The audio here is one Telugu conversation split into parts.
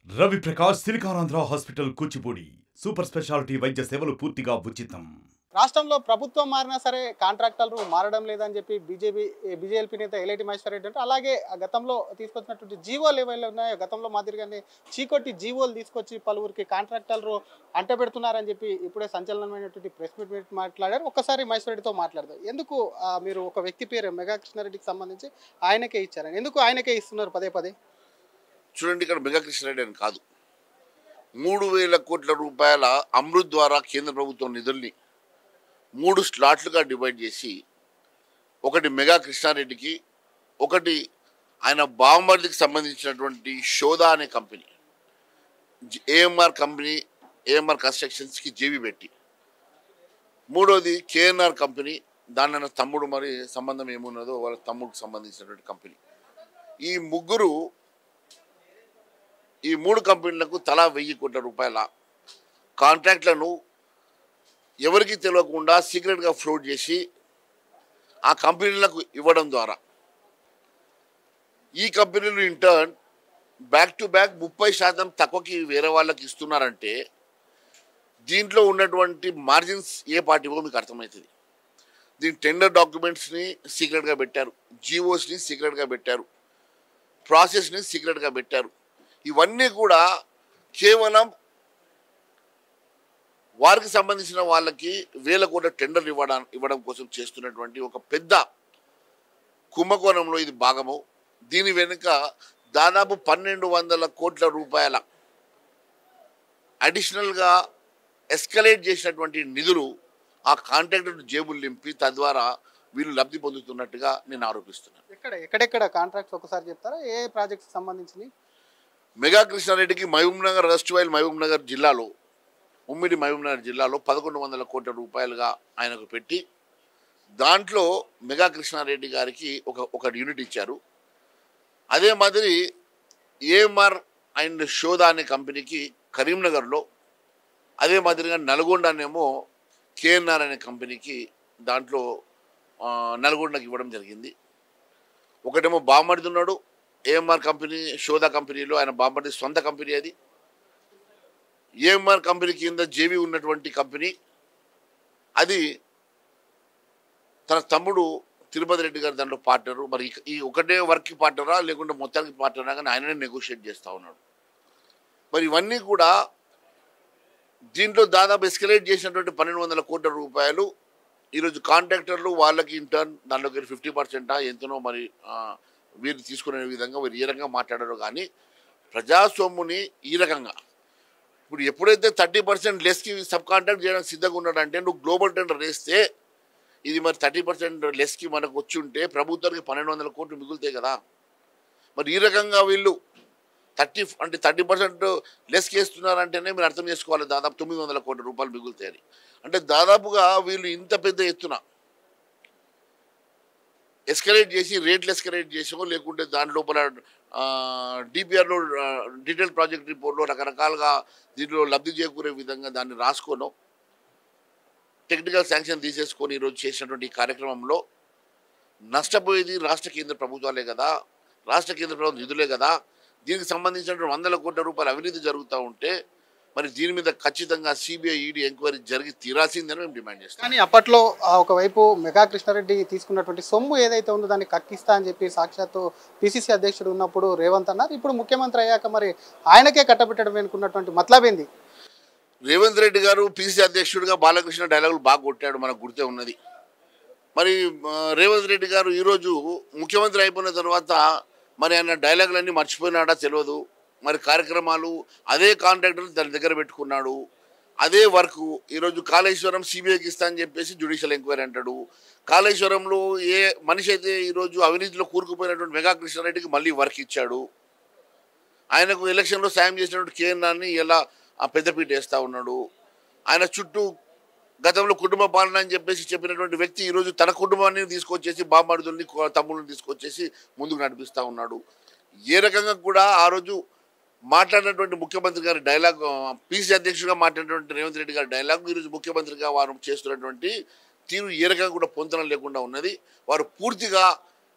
Ravi Prakash Siliconandhra hospital Kuchipudi super speciality వైద్య సేవలు పూర్తిగా ఉచితం రాష్ట్రంలో ప్రభుత్వం మారినా సరే కాంట్రాక్టర్లు మారడం లేదని చెప్పి బీజేపీ బీజేపీ నేత ఎలైటి మహేశ్వర్ రెడ్డి అంటే అలాగే ఆ గతంలో తీసుకొచ్చినటువంటి జీవోలు ఏవైనా ఉన్నాయో గతంలో మాదిరిగానే చీకొట్టి జీవోలు తీసుకొచ్చి పలువురికి కాంట్రాక్టర్లు అంటబెడుతున్నారని చెప్పి ఇప్పుడే సంచలనమైనటువంటి ప్రెస్ మీట్ పెట్టి మాట్లాడారు ఒక్కసారి మహేశ్వర్ రెడ్డితో మాట్లాడదాం ఎందుకు ఆ, మీరు ఒక వ్యక్తి పేరు మెగా కృష్ణారెడ్డికి సంబంధించి ఆయనకే ఇచ్చారని ఎందుకు ఆయనకే ఇస్తున్నారు పదే పదే చూడండి ఇక్కడ మెగా కృష్ణారెడ్డి అని కాదు మూడు వేల కోట్ల రూపాయల అమృత్ ద్వారా కేంద్ర ప్రభుత్వం నిధుల్ని మూడు స్లాట్లుగా డివైడ్ చేసి ఒకటి మెగా కృష్ణారెడ్డికి ఒకటి ఆయన బాంబర్దికి సంబంధించినటువంటి షోదా అనే కంపెనీ ఏఎంఆర్ కంపెనీ ఏఎంఆర్ కన్స్ట్రక్షన్స్కి జేవి పెట్టి మూడోది కేఎన్ఆర్ కంపెనీ దాని అన్న తమ్ముడు మరి సంబంధం ఏమున్నదో వాళ్ళ తమ్ముడికి సంబంధించినటువంటి కంపెనీ ఈ ముగ్గురు ఈ మూడు కంపెనీలకు తలా వెయ్యి కోట్ల రూపాయల కాంట్రాక్ట్లను ఎవరికి తెలియకుండా సీక్రెట్గా ఫ్లోట్ చేసి ఆ కంపెనీలకు ఇవ్వడం ద్వారా ఈ కంపెనీలు ఇంటర్న్ బ్యాక్ టు బ్యాక్ ముప్పై శాతం తక్కువకి వేరే వాళ్ళకి ఇస్తున్నారంటే దీంట్లో ఉన్నటువంటి మార్జిన్స్ ఏ పార్టీవో మీకు అర్థమవుతుంది దీని టెండర్ డాక్యుమెంట్స్ని సీక్రెట్గా పెట్టారు జీవోస్ని సీక్రెట్గా పెట్టారు ప్రాసెస్ని సీక్రెట్గా పెట్టారు ఇవన్నీ కూడా కేవలం వారికి సంబంధించిన వాళ్ళకి వేల కోట్ల టెండర్ ఇవ్వడం ఇవ్వడం కోసం చేస్తున్నటువంటి ఒక పెద్ద కుంభకోణంలో ఇది భాగము దీని వెనుక దాదాపు పన్నెండు వందల కోట్ల రూపాయల అడిషనల్గా ఎస్కలేట్ చేసినటువంటి నిధులు ఆ కాంట్రాక్టర్ జేబులు నింపి తద్వారా వీళ్ళు లబ్ధి పొందుతున్నట్టుగా నేను ఆరోపిస్తున్నాను ఎక్కడ ఎక్కడెక్కడ కాంట్రాక్ట్స్ ఒకసారి చెప్తారా ఏ ప్రాజెక్ట్స్ సంబంధించి మెగా కృష్ణారెడ్డికి మహబూబ్ నగర్ రస్టువైల్ మహబూబ్ నగర్ జిల్లాలో ఉమ్మిడి మహబూబ్ నగర్ జిల్లాలో పదకొండు వందల కోట్ల రూపాయలుగా ఆయనకు పెట్టి దాంట్లో మెగా కృష్ణారెడ్డి గారికి ఒక ఒక యూనిట్ ఇచ్చారు అదే మాదిరి ఏఎంఆర్ అండ్ షోదా అనే కంపెనీకి కరీంనగర్లో అదే మాదిరిగా నల్గొండనేమో కేఎన్ఆర్ అనే కంపెనీకి దాంట్లో ఆ, నల్గొండకి ఇవ్వడం జరిగింది ఒకటేమో బామ్మడిది ఉన్నాడు ఏఎంఆర్ కంపెనీ షోదా కంపెనీలో ఆయన బాంబర్ది సొంత కంపెనీ అది ఏఎంఆర్ కంపెనీ కింద జేవి ఉన్నటువంటి కంపెనీ అది తన తమ్ముడు తిరుపతి రెడ్డి గారు దాంట్లో పార్ట్నరు మరి ఇక- ఈ ఒకటే వర్క్కి పార్ట్నరా లేకుంటే మొత్తానికి పార్ట్నరా కానీ ఆయననే నెగోషియేట్ చేస్తూ ఉన్నాడు మరి ఇవన్నీ కూడా దీంట్లో దాదాపు ఎస్కలేట్ చేసినటువంటి పన్నెండు వందల కోట్ల రూపాయలు ఈరోజు కాంట్రాక్టర్లు వాళ్ళకి ఇంటర్న్ దాంట్లోకి ఫిఫ్టీ పర్సెంటా ఎంతనో మరి ఆ, వీరు తీసుకునే విధంగా వీరు ఈ రకంగా మాట్లాడారు కానీ ప్రజాస్వామ్యుని ఈ రకంగా ఇప్పుడు ఎప్పుడైతే థర్టీ పర్సెంట్ లెస్కి సబ్ కాంట్రాక్ట్ చేయడానికి సిద్ధంగా ఉన్నాడంటే నువ్వు గ్లోబల్ టెండర్ వేస్తే ఇది మరి థర్టీ పర్సెంట్ లెస్కి మనకు వచ్చి ఉంటే ప్రభుత్వానికి పన్నెండు వందల కోట్లు మిగులుతాయి కదా మరి ఈ రకంగా వీళ్ళు థర్టీ అంటే థర్టీ పర్సెంట్ లెస్ చేస్తున్నారంటేనే మీరు అర్థం చేసుకోవాలి దాదాపు తొమ్మిది వందల కోట్ల రూపాయలు మిగులుతాయని అంటే దాదాపుగా వీళ్ళు ఇంత పెద్ద ఎత్తున ఎస్కలేట్ చేసి రేట్లు ఎస్కలేట్ చేసో లేకుంటే దాని లోపల డిపిఆర్లో డీటెయిల్ ప్రాజెక్ట్ రిపోర్ట్లో రకరకాలుగా దీంట్లో లబ్ధి చేకూరే విధంగా దాన్ని రాసుకోను టెక్నికల్ శాంక్షన్ తీసేసుకొని ఈరోజు చేసినటువంటి ఈ కార్యక్రమంలో నష్టపోయేది రాష్ట్ర కేంద్ర ప్రభుత్వాలే కదా రాష్ట్ర కేంద్ర ప్రభుత్వం నిధులే కదా దీనికి సంబంధించినటువంటి వందల కోట్ల రూపాయల అవినీతి జరుగుతూ ఉంటే మరి దీని మీద ఖచ్చితంగా సిబిఐ ఈడీ ఎంక్వైరీ జరిగి తీరాల్సిందని మేము డిమాండ్ చేస్తాం కానీ అప్పట్లో ఆ, ఒకవైపు మెగా కృష్ణారెడ్డి తీసుకున్నటువంటి సొమ్ము ఏదైతే ఉందో దాన్ని కక్కిస్తా అని చెప్పి సాక్షాత్తు పిసిసి అధ్యక్షుడు ఉన్నప్పుడు రేవంత్ అన్నారు ఇప్పుడు ముఖ్యమంత్రి అయ్యాక మరి ఆయనకే కట్టబెట్టడం అనుకున్నటువంటి మతలబేంది రేవంత్ రెడ్డి గారు పిసిసి అధ్యక్షుడిగా బాలకృష్ణ డైలాగులు బాగా కొట్టాడు మనకు గుర్తే ఉన్నది మరి ఆ, రేవంత్ రెడ్డి గారు ఈరోజు ముఖ్యమంత్రి అయిపోయిన తర్వాత మరి ఆయన డైలాగులన్నీ మర్చిపోయినాడా తెలియదు మరి కార్యక్రమాలు అదే కాంట్రాక్టర్ దాని దగ్గర పెట్టుకున్నాడు అదే వర్క్ ఈరోజు కాళేశ్వరం సిబిఐకి ఇస్తా అని చెప్పేసి జ్యుడిషియల్ ఎంక్వైరీ అంటాడు కాళేశ్వరంలో ఏ మనిషి అయితే ఈరోజు అవినీతిలో కూరుకుపోయినటువంటి మెగా కృష్ణారెడ్డికి మళ్ళీ వర్క్ ఇచ్చాడు ఆయనకు ఎలక్షన్లో సాయం చేసినటువంటి కేఎన్ఆర్ని ఎలా ఆ పెద్దపీట వేస్తూ ఉన్నాడు ఆయన చుట్టూ గతంలో కుటుంబ పాలన అని చెప్పేసి చెప్పినటువంటి వ్యక్తి ఈరోజు తన కుటుంబాన్ని తీసుకొచ్చేసి బామ్మడుదుల్ని తమ్ముళ్ళని తీసుకొచ్చేసి ముందుకు నడిపిస్తూ ఉన్నాడు ఏ రకంగా కూడా ఆ రోజు మాట్లాడినటువంటి ముఖ్యమంత్రి గారి డైలాగ్ పీసీ అధ్యక్షుడిగా మాట్లాడినటువంటి రేవంత్ రెడ్డి గారి డైలాగ్ ఈరోజు ముఖ్యమంత్రిగా వారు చేస్తున్నటువంటి తీరు ఏ రకంగా కూడా పొంతన లేకుండా ఉన్నది వారు పూర్తిగా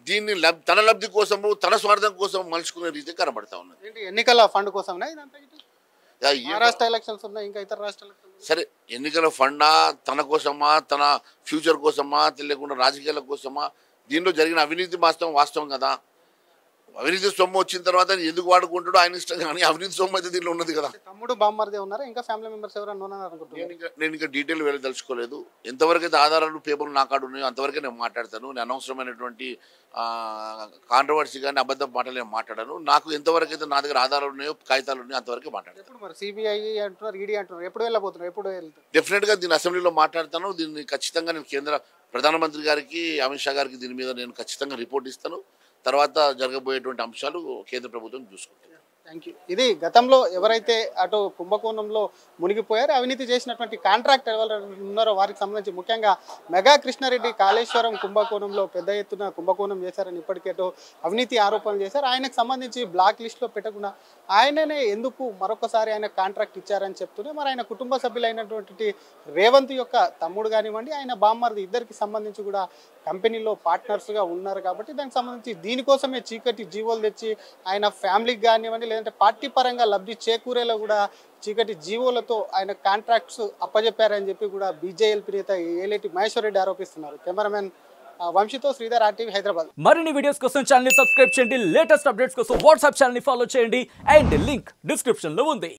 దీన్ని లబ్ తన లబ్ధి కోసము తన స్వార్థం కోసం మలుచుకునే రీతి కనబడతా ఉన్నది ఏంటి ఎన్నికల ఫండ్ కోసమే ఇదంతా ఇటు? యా, ఏ- మహారాష్ట్ర ఎలక్షన్స్ ఉన్నాయి ఇంకా ఇతర రాష్ట్ర ఎలక్షన్స్ సరే ఎన్నికల ఫండా తన కోసమా తన ఫ్యూచర్ కోసమా తెలియకుండా రాజకీయాల కోసమా దీనిలో జరిగిన అవినీతి వాస్తవం వాస్తవం కదా అవినీతి సొమ్ము వచ్చిన తర్వాత ఆయన ఎందుకు వాడుకుంటాడో ఆయన ఇష్టం కానీ అవినీతి సొమ్ము అయితే దీనిలో ఉన్నది కదా తమ్ముడు బామ్మర్దే ఉన్నారా ఇంకా ఫ్యామిలీ మెంబర్స్ ఎవరైనా ఉన్నారా అనుకుంటున్నారు నేను ఇంకా నేను ఇంకా డీటెయిల్ వెళ్ళదలుచుకోలేదు ఎంతవరకు అయితే ఆధారాలు పేపర్లు నా కాడు ఉన్నాయో అంతవరకే నేను మాట్లాడతాను నేను అనవసరమైనటువంటి కాంట్రవర్సీ కానీ అబద్ధ మాటలు నేను మాట్లాడాను నాకు ఎంతవరకు అయితే నా దగ్గర ఆధారాలు ఉన్నాయో కాగితాలు ఉన్నాయో అంతవరకే మాట్లాడతాను ఎప్పుడు మరి సిబిఐ అంటున్నారు ఈడీ అంటున్నారు ఎప్పుడు వెళ్ళబోతున్నారు ఎప్పుడు వెళ్తారు డెఫినెట్గా దీన్ని అసెంబ్లీలో మాట్లాడతాను దీన్ని ఖచ్చితంగా నేను కేంద్ర ప్రధానమంత్రి గారికి అమిత్ షా గారికి దీని మీద నేను ఖచ్చితంగా రిపోర్ట్ ఇస్తాను తర్వాత జరగబోయేటువంటి అంశాలు కేంద్ర ప్రభుత్వం చూసుకుంటుంది థ్యాంక్ యూ ఇది గతంలో ఎవరైతే అటు కుంభకోణంలో మునిగిపోయారో అవినీతి చేసినటువంటి కాంట్రాక్ట్ ఎవరు ఉన్నారో వారికి సంబంధించి ముఖ్యంగా మెగా కృష్ణారెడ్డి కాళేశ్వరం కుంభకోణంలో పెద్ద ఎత్తున కుంభకోణం చేశారని ఇప్పటికే అటు అవినీతి ఆరోపణలు చేశారు ఆయనకు సంబంధించి బ్లాక్ లిస్ట్లో పెట్టకుండా ఆయననే ఎందుకు మరొకసారి ఆయన కాంట్రాక్ట్ ఇచ్చారని చెప్తూనే మరి ఆయన కుటుంబ సభ్యులైనటువంటి రేవంత్ యొక్క తమ్ముడు కానివ్వండి ఆయన బామ్మర్ది ఇద్దరికి సంబంధించి కూడా కంపెనీలో పార్ట్నర్స్గా ఉన్నారు కాబట్టి దానికి సంబంధించి దీనికోసమే చీకటి జీవోలు తెచ్చి ఆయన ఫ్యామిలీకి కానివ్వండి లేదంటే పార్టీ పరంగా లబ్ధి చేకూరేలా కూడా చీకటి జీవోలతో ఆయన కాంట్రాక్ట్స్ అప్పజెప్పారని చెప్పి కూడా బీజేఎల్పీ నేత ఏలేటి మహేశ్వర్ రెడ్డి ఆరోపిస్తున్నారు కెమెరామెన్ ఆ, వంశీతో శ్రీధర్ ఆర్టీవీ హైదరాబాద్ మరిన్ని వీడియోస్ కోసం ఛానల్ ని సబ్స్క్రైబ్ చేయండి లేటెస్ట్ అప్డేట్స్ కోసం వాట్సాప్ ఛానల్ ని ఫాలో చేయండి అండ్ లింక్ డిస్క్రిప్షన్ లో ఉంది